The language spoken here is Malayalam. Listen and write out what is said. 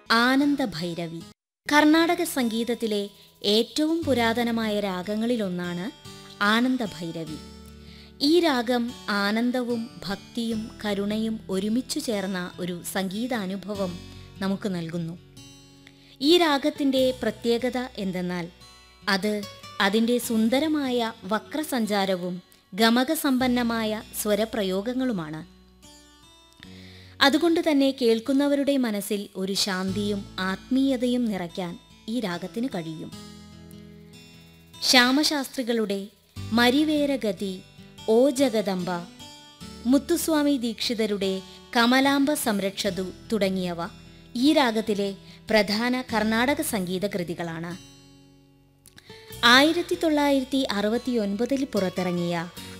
ആനന്ദഭൈരവി കർണാടക സംഗീതത്തിലെ ഏറ്റവും പുരാതനമായ രാഗങ്ങളിലൊന്നാണ് ആനന്ദഭൈരവി ഈ രാഗം ആനന്ദവും ഭക്തിയും കരുണയും ഒരുമിച്ചു ചേർന്ന ഒരു സംഗീതാനുഭവം നമുക്ക് നൽകുന്നു ഈ രാഗത്തിൻ്റെ പ്രത്യേകത എന്തെന്നാൽ അത് അതിൻ്റെ സുന്ദരമായ വക്രസഞ്ചാരവും ഗമകസമ്പന്നമായ സ്വരപ്രയോഗങ്ങളുമാണ് അതുകൊണ്ട് തന്നെ കേൾക്കുന്നവരുടെ മനസ്സിൽ ഒരു ശാന്തിയും ആത്മീയതയും നിറയ്ക്കാൻ ഈ രാഗത്തിന് കഴിയും ശ്യാമശാസ്ത്രികളുടെ മരിവേരഗതി ഓ ജഗദംബ മുത്തുസ്വാമി ദീക്ഷിതരുടെ കമലാംബ സംരക്ഷതു തുടങ്ങിയവ ഈ രാഗത്തിലെ പ്രധാന കർണാടക സംഗീത കൃതികളാണ് ആയിരത്തി തൊള്ളായിരത്തി അറുപത്തിയൊൻപതിൽ പുറത്തിറങ്ങിയ